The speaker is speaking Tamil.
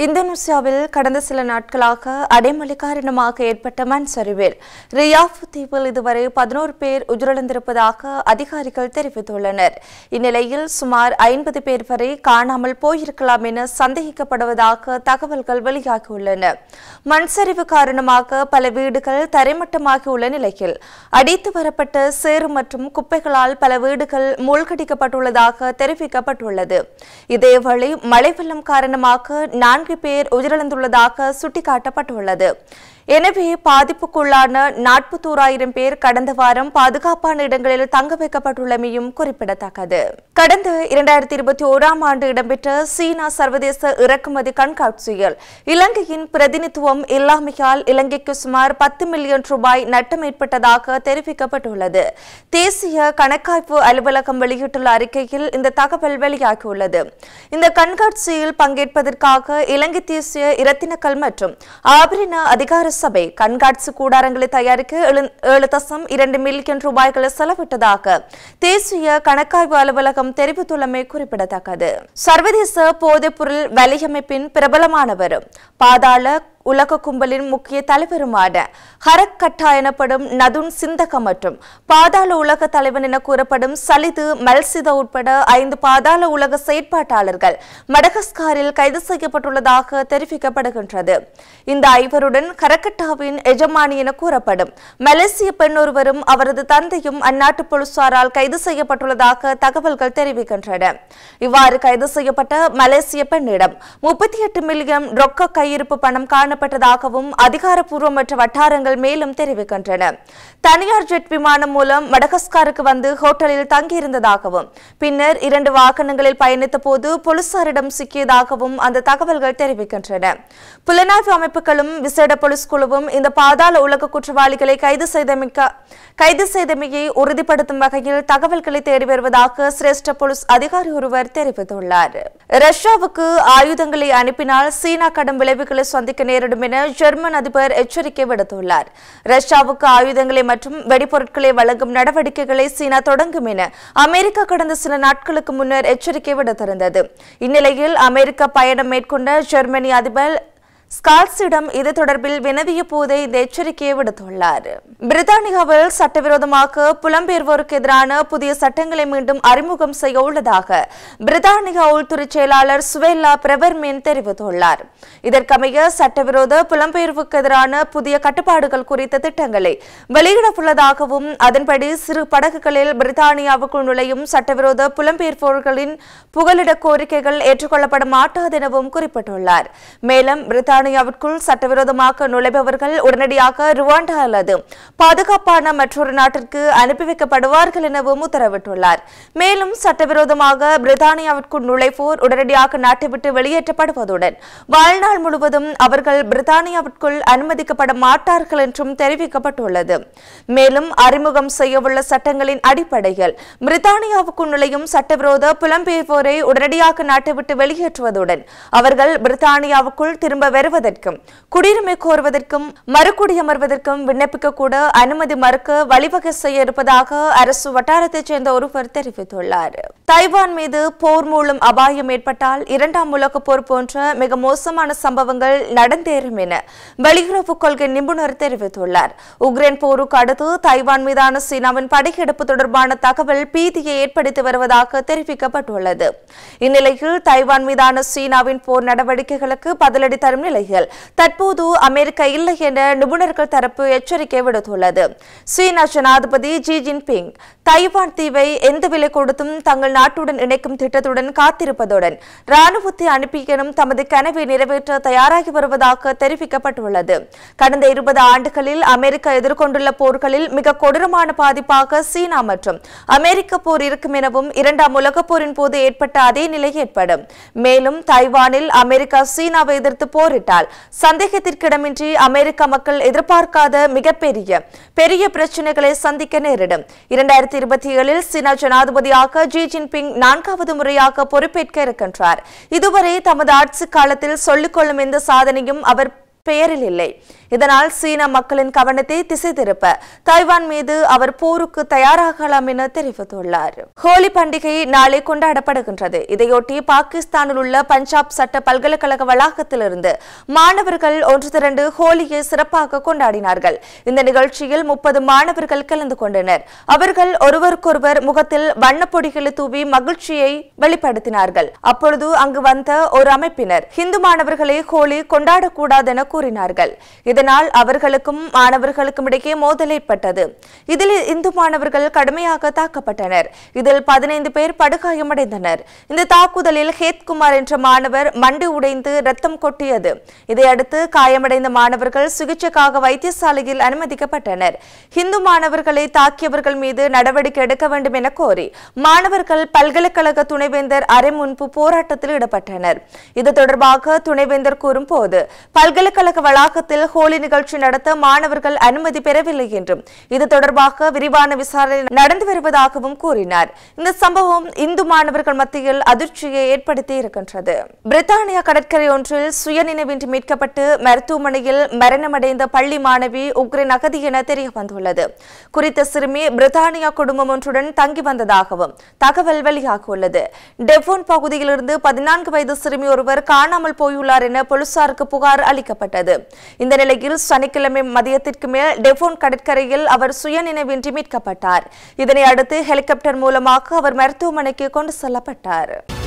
இந்தோனேசியாவில் கடந்த சில நாட்களாக அடைமழை காரணமாக ஏற்பட்ட மண் சரிவில் ரியாஃபு தீவில் இதுவரை பதினோரு பேர் உயிரிழந்திருப்பதாக அதிகாரிகள் தெரிவித்துள்ளனர் இந்நிலையில் சுமார் ஐம்பது பேர் வரை காணாமல் போயிருக்கலாம் என சந்தேகிக்கப்படுவதாக தகவல்கள் வெளியாகியுள்ளன மண் சரிவு காரணமாக பல வீடுகள் தரைமட்டமாகியுள்ள நிலையில் அடித்து வரப்பட்ட சேறு மற்றும் குப்பைகளால் பல வீடுகள் மூழ்கடிக்கப்பட்டுள்ளதாக தெரிவிக்கப்பட்டுள்ளது இதேவேளை மழை வெள்ளம் காரணமாக நான்கு பேர் உயிரிழந்துள்ளதாக சுட்டிக்காட்டப்பட்டுள்ளது எனவே பாதிப்புக்குள்ளான நாற்பத்தோராயிரம் பேர் கடந்த வாரம் பாதுகாப்பான இடங்களில் தங்க வைக்கப்பட்டுள்ளமையும் குறிப்பிடத்தக்கது கடந்த இரண்டாயிரத்தி இருபத்தி ஓராம் ஆண்டு இடம்பெற்ற சீனா சர்வதேச இறக்குமதி கண்காட்சியில் இலங்கையின் பிரதிநிதித்துவம் இல்லாமையால் இலங்கைக்கு சுமார் பத்து மில்லியன் ரூபாய் நட்டம் ஏற்பட்டதாக தெரிவிக்கப்பட்டுள்ளது தேசிய கணக்காய்வு அலுவலகம் வெளியிட்டுள்ள அறிக்கையில் இந்த தகவல் வெளியாகியுள்ளது இந்த கண்காட்சியில் பங்கேற்பதற்காக இலங்கை தேசிய இரத்தினக்கல் மற்றும் ஆபரண அதிகார சபை கண்காட்சி கூடாரங்களை தயாரிக்க எழு- ஏழு தசம் இரண்டு மில்லியன் ரூபாய்களை செலவிட்டதாக தேசிய கணக்காய்வு அலுவலகம் தெரிவித்துள்ளமை குறிப்பிடத்தக்கது சர்வதேச போதைப்பொருள் வலையமைப்பின் பிரபலமானவர் பாதாள உலக கும்பலின் முக்கிய தலைவருமான ஹரக் கட்டா எனப்படும் நதுன் சிந்தக மற்றும் பாதாள உலக தலைவன் என கூறப்படும் சலிது மல்சித உட்பட ஐந்து பாதாள உலக செயற்பாட்டாளர்கள் மடகஸ்காரில் கைது செய்யப்பட்டுள்ளதாக தெரிவிக்கப்படுகின்றது இந்த ஐவருடன் ஹரக்கட்டாவின் எஜமானி என கூறப்படும் மலேசிய பெண் ஒருவரும் அவரது தந்தையும் அந்நாட்டு போலீசாரால் கைது செய்யப்பட்டுள்ளதாக தகவல்கள் தெரிவிக்கின்றன இவ்வாறு கைது செய்யப்பட்ட மலேசிய பெண்ணிடம் முப்பத்தி எட்டு மில்லியன் ரொக்க கையிருப்பு பணம் காணப்பட்டதாகவும் அதிகாரப்பூர்வமற்ற வட்டாரங்கள் மேலும் தெரிவிக்கின்றன தனியார் ஜெட் விமானம் மூலம் மடகஸ்காருக்கு வந்து ஹோட்டலில் தங்கியிருந்ததாகவும் பின்னர் இரண்டு வாகனங்களில் பயணித்த போது போலீசாரிடம் சிக்கியதாகவும் அந்த தகவல்கள் தெரிவிக்கின்றன புலனாய்வு அமைப்புகளும் விசேட போலீஸ் குழுவும் இந்த பாதாள உலக குற்றவாளிகளை கைது செய்தமைக்க கைது செய்தமையை உறுதிப்படுத்தும் வகையில் தகவல்களை தேடி வருவதாக சிரேஷ்ட போலீஸ் அதிகாரி ஒருவர் தெரிவித்துள்ளார் ரஷ்யாவுக்கு ஆயுதங்களை அனுப்பினால் சீனா கடும் விளைவுகளை சந்திக்க நேரிடும் என ஜெர்மன் அதிபர் எச்சரிக்கை விடுத்துள்ளார் ரஷ்யாவுக்கு ஆயுதங்களை மற்றும் வெடிபொருட்களை வழங்கும் நடவடிக்கைகளை சீனா தொடங்கும் என அமெரிக்கா கடந்த சில நாட்களுக்கு முன்னர் எச்சரிக்கை விடுத்திருந்தது இந்நிலையில் அமெரிக்க பயணம் மேற்கொண்ட ஜெர்மனி அதிபர் ஸ்கால்ஸிடம் இது தொடர்பில் வினவிய போதே இந்த எச்சரிக்கையை விடுத்துள்ளார் பிரித்தானியாவில் சட்டவிரோதமாக புலம்பெயர்வோருக்கு எதிரான புதிய சட்டங்களை மீண்டும் அறிமுகம் செய்ய உள்ளதாக பிரித்தானியா உள்துறை செயலாளர் சுவேல்லா பிரவர்மேன் தெரிவித்துள்ளார் இதற்கமைய சட்டவிரோத புலம்பெயர்வுக்கு எதிரான புதிய கட்டுப்பாடுகள் குறித்த திட்டங்களை வெளியிட உள்ளதாகவும் அதன்படி சிறு படகுகளில் பிரித்தானியாவுக்குள் நுழையும் சட்டவிரோத புலம்பெயர்வோர்களின் புகலிட கோரிக்கைகள் ஏற்றுக்கொள்ளப்பட மாட்டாது எனவும் குறிப்பிட்டுள்ளார் மேலும் பிரித்தானியாவிற்குள் சட்டவிரோதமாக நுழைபவர்கள் உடனடியாக ருவாண்டா அல்லது பாதுகாப்பான மற்றொரு நாட்டிற்கு அனுப்பி வைக்கப்படுவார்கள் எனவும் உத்தரவிட்டுள்ளார் மேலும் சட்டவிரோதமாக பிரித்தானியாவிற்குள் நுழைவோர் உடனடியாக நாட்டை விட்டு வெளியேற்றப்படுவதுடன் வாழ்நாள் முழுவதும் அவர்கள் பிரித்தானியாவிற்குள் அனுமதிக்கப்பட மாட்டார்கள் என்றும் தெரிவிக்கப்பட்டுள்ளது மேலும் அறிமுகம் செய்யவுள்ள சட்டங்களின் அடிப்படையில் பிரித்தானியாவுக்குள் நுழையும் சட்டவிரோத புலம்பெயர்வோரை உடனடியாக நாட்டை விட்டு வெளியேற்றுவதுடன் அவர்கள் பிரித்தானியாவுக்குள் திரும்ப வருவதற்கும் குடியுரிமை கோருவதற்கும் மறுகுடியமர்வதற்கும் விண்ணப்பிக்க கூட அனுமதி மறுக்க வழிவகை செய்ய இருப்பதாக அரசு வட்டாரத்தைச் சேர்ந்த ஒருவர் தெரிவித்துள்ளார் தைவான் மீது போர் மூலம் அபாயம் ஏற்பட்டால் இரண்டாம் உலகப் போர் போன்ற மிக மோசமான சம்பவங்கள் நடந்தேறும் என வெளியுறவு கொள்கை நிபுணர் தெரிவித்துள்ளார் உக்ரைன் போருக்கு அடுத்து தைவான் மீதான சீனாவின் படையெடுப்பு தொடர்பான தகவல் பீதியை ஏற்படுத்தி வருவதாக தெரிவிக்கப்பட்டுள்ளது இந்நிலையில் தைவான் மீதான சீனாவின் போர் நடவடிக்கைகளுக்கு பதிலடி தரும் நிலையில் தற்போது அமெரிக்கா இல்லை என நிபுணர்கள் தரப்பு எச்சரிக்கை விடுத்துள்ளது சீனா ஜனாதிபதி ஜி ஜின்பிங் தைவான் தீவை எந்த விலை கொடுத்தும் தங்கள் நாட்டுடன் இணைக்கும் திட்டத்துடன் காத்திருப்பதுடன் ராணுவத்தை அனுப்பியனும் தமது கனவை நிறைவேற்ற தயாராகி வருவதாக தெரிவிக்கப்பட்டுள்ளது கடந்த இருபது ஆண்டுகளில் அமெரிக்கா எதிர்கொண்டுள்ள போர்களில் மிக கொடூரமான பாதிப்பாக சீனா மற்றும் அமெரிக்க போர் இருக்கும் எனவும் இரண்டாம் உலகப் போரின் போது ஏற்பட்ட அதே நிலை ஏற்படும் மேலும் தைவானில் அமெரிக்கா சீனாவை எதிர்த்து போரிட்டால் சந்தேகத்திற்கிடமின்றி அமெரிக்க மக்கள் எதிர்பார்க்காத மிகப்பெரிய பெரிய பிரச்சனைகளை சந்திக்க நேரிடும் இரண்டாயிரத்தி இருபத்தி ஏழில் சீனா ஜனாதிபதியாக ஜி ஜின்பிங் நான்காவது முறையாக பொறுப்பேற்க இருக்கின்றார் இதுவரை தமது ஆட்சி காலத்தில் சொல்லிக்கொள்ளும் எந்த சாதனையும் அவர் பெயரில் இல்லை இதனால் சீன மக்களின் கவனத்தை திசை திருப்ப தைவான் மீது அவர் போருக்கு தயாராகலாம் என தெரிவித்துள்ளார் ஹோலி பண்டிகை நாளை கொண்டாடப்படுகின்றது இதையொட்டி பாகிஸ்தானில் உள்ள பஞ்சாப் சட்ட பல்கலைக்கழக வளாகத்திலிருந்து மாணவர்கள் ஒன்று திரண்டு ஹோலியை சிறப்பாக கொண்டாடினார்கள் இந்த நிகழ்ச்சியில் முப்பது மாணவர்கள் கலந்து கொண்டனர் அவர்கள் ஒருவருக்கொருவர் முகத்தில் வண்ணப்பொடிகளை தூவி மகிழ்ச்சியை வெளிப்படுத்தினார்கள் அப்பொழுது அங்கு வந்த ஒரு அமைப்பினர் ஹிந்து மாணவர்களை ஹோலி கொண்டாடக்கூடாது என கூறினார்கள் இதனால் அவர்களுக்கும் மாணவர்களுக்கும் இடையே மோதல் ஏற்பட்டது இதில் இந்து மாணவர்கள் கடுமையாக தாக்கப்பட்டனர் இதில் பதினைந்து பேர் படுகாயமடைந்தனர் இந்த தாக்குதலில் ஹேத்குமார் என்ற மாணவர் மண்டி உடைந்து ரத்தம் கொட்டியது இதையடுத்து காயமடைந்த மாணவர்கள் சிகிச்சைக்காக வைத்தியசாலையில் அனுமதிக்கப்பட்டனர் ஹிந்து மாணவர்களை தாக்கியவர்கள் மீது நடவடிக்கை எடுக்க வேண்டும் என கோரி மாணவர்கள் பல்கலைக்கழக துணைவேந்தர் அறை முன்பு போராட்டத்தில் ஈடுபட்டனர் இது தொடர்பாக துணைவேந்தர் கூறும்போது பல்கலைக்கழக வளாகத்தில் ஹோலி நிகழ்ச்சி நடத்த மாணவர்கள் அனுமதி பெறவில்லை என்றும் இது தொடர்பாக விரிவான விசாரணை நடந்து வருவதாகவும் கூறினார் இந்த சம்பவம் இந்து மாணவர்கள் மத்தியில் அதிர்ச்சியை ஏற்படுத்தி இருக்கின்றது பிரித்தானியா கடற்கரை ஒன்றில் சுயநினைவின்றி மீட்கப்பட்டு மருத்துவமனையில் மரணமடைந்த பள்ளி மாணவி உக்ரைன் அகதி என தெரிய வந்துள்ளது குறித்த சிறுமி பிரித்தானியா குடும்பம் ஒன்றுடன் தங்கி வந்ததாகவும் தகவல் வெளியாகியுள்ளது டெவோன் பகுதியிலிருந்து பதினான்கு வயது சிறுமி ஒருவர் காணாமல் போயுள்ளார் என போலீசாருக்கு புகார் அளிக்கப்பட்டது இந்த நிலையில் சனிக்கிழமை மதியத்திற்கு மேல் டெவோன் கடற்கரையில் அவர் சுயநினைவின்றி மீட்கப்பட்டார் இதனை அடுத்து ஹெலிகாப்டர் மூலமாக அவர் மருத்துவமனைக்கு கொண்டு செல்லப்பட்டார்